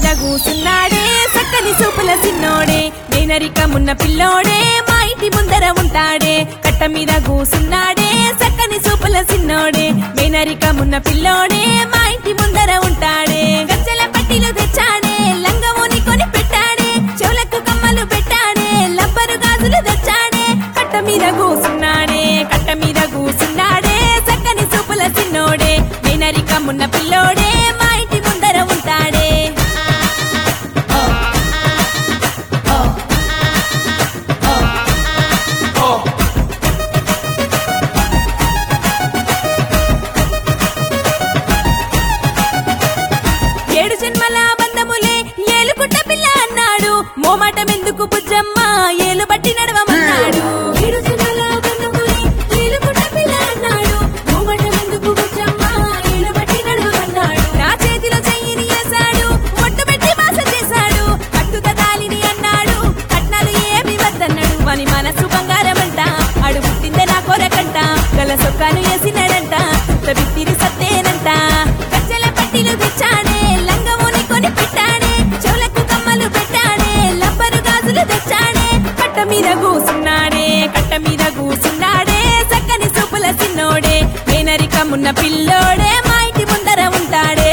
మీద కూసున్నాడే చక్కని సూపుల సిన్నోడే మేనరికమున్న పిల్లోడే మా ఇంటి ముందర ఉంటాడే కట్ట మీద కూసున్నాడే చక్కని సూపుల సిన్నోడే మేనరికమున్న పిల్లోడే మా ఇంటి ముందర ఉంటాడే గజ్జల పట్టిలు తెచ్చాడే లంగముని కొని పెట్టాడే చెవులకు కమ్మలు పెట్టాడే లబ్బరు గాజులు తెచ్చాడే కట్ట మీద కూసున్నాడే కట్ట మీద కూసున్నాడే చక్కని సూపుల సిన్నోడే మేనరికమున్న పిల్లోడే మా ఇంటి ముందర ఉంటాడే ఏడు జన్మల బంధములే ఏలుకుంట పిల్ల అన్నాడు మోమాటం ఎందుకు బుజ్జమ్మ ఏలు బట్టి నడవమన్నాడు ఏడు జన్మల బంధములే ఏలుకుంట పిల్ల అన్నాడు మోమాటం ఎందుకు బుజ్జమ్మ ఏలు బట్టి నడవమన్నాడు నా చేతిలో చెయ్యిని వేశాడు ఒట్టు పెట్టి మాస చేశాడు కట్టుక తాలిని అన్నాడు కట్నాలు ఏమి వద్దన్నాడు వాని మనసు బంగారమంట అడు పుట్టిందే నా కొరకంట గల సొక్కాలు వేసినాడంట బిత్తిరి సత్తేనంట గజ్జల పట్టిలు తెచ్చాడే లంగముని కొని పెట్టాడే చెవులకు కమ్మలు పెట్టాడే లబ్బరు గాజులు తెచ్చాడే కట్ట మీద కూసున్నాడే కట్ట మీద కూసున్నాడే చక్కని సూపుల సిన్నోడే మేనరికమున్న పిల్లోడే మా ఇంటి ముందర ఉంటాడే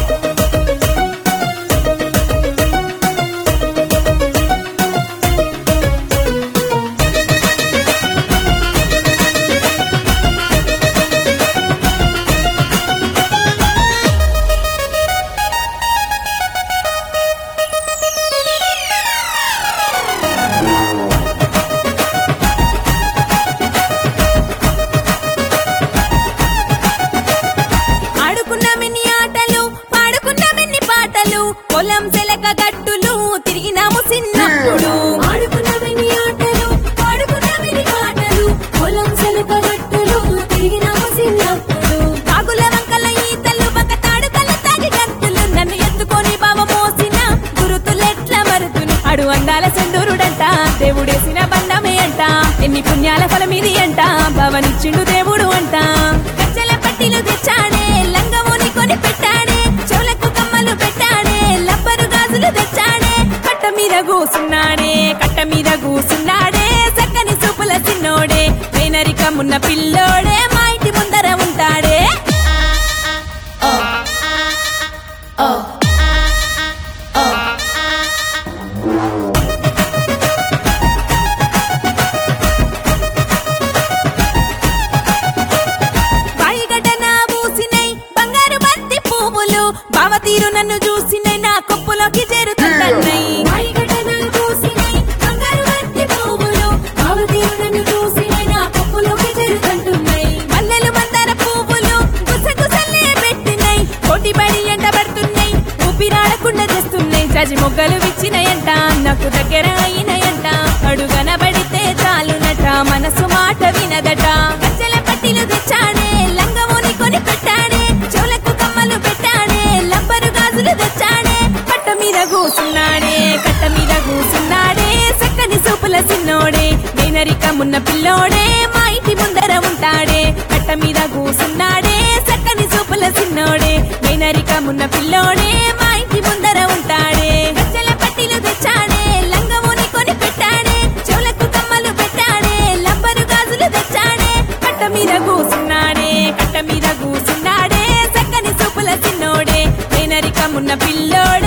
ఆడుకున్నామెన్ని ఆటలు పాడుకున్నామెన్ని పాటలు పొలం సెలక గట్టులు తిరిగినాము చిన్నప్పుడు ఆడుకున్నామెన్ని ఆటలు పాడుకున్నామెన్ని పాటలు పొలం సెలక గట్టులు తిరిగినాము చిన్నప్పుడు కాగుల వంకల ఈతలు బక తాడుకల తాగి గంతులు నన్ను ఎత్తుకొని బావ మోసిన గురుతులెట్ల మరుతులు అడు అందాల సెందూరుడంట దేవుడేసిన బండమే అంట ఎన్ని పుణ్యాల ఫలమిది అంట భవనిచ్చిండు దేవుడు అంట గజ్జల పట్టిలు తెచ్చాడే లంగముని కొని పెట్టాడే చెవులకు కమ్మలు పెట్టాడే లబ్బరు గాజులు తెచ్చాడే కట్ట మీద కూసున్నాడే కట్ట మీద కూసున్నాడే చక్కని సూపుల చిన్నోడే మేనరికమున్న పిల్లోడే మా ఇంటి ముందర ఉంటాడే బాయిగడ్డన పూసినై బంగారు బంతి పువ్వులు బావతీరు నన్ను చూసినై నా కొప్పులోకి చేరుతున్నాయి మల్లెలు మందార పువ్వులు గుసగుసలే పెట్టినై కోటిబడి ఎండబడుతున్నాయి ఊపిరాడకుండా చేస్తున్నాయి చజి మొగ్గలు విచ్చినయంట నాకు దగ్గర అయినయంట అడుగన పడితే చాలునట మనసు మాట వినదట గజ్జల పట్టిలు తెచ్చాడే లంగముని కొని పెట్టాడే చెవులకు కమ్మలు పెట్టాడే లబ్బరు గాజులు తెచ్చాడే కట్ట మీద కూసున్నాడే కట్ట మీద కూసున్నాడే చక్కని సూపుల సిన్నోడే మేనరికమున్న పిల్లోడే మా ఇంటి ముందర ఉంటాడే కట్ట మీద కూసున్నాడే చక్కని సూపుల సిన్నోడే మేనరికమున్న పిల్లోడే మా ఇంటి ముందర ఉంటాడే గజ్జల పట్టిలు తెచ్చాడే లంగముని కొని పెట్టాడే చెవులకు కమ్మలు పెట్టాడే లబ్బరు గాజులు తెచ్చాడే కట్ట మీద కూసున్నాడే కట్ట మీద కూసున్నాడే చక్కని సూపుల సిన్నోడే మేనరికమున్న పిల్లోడే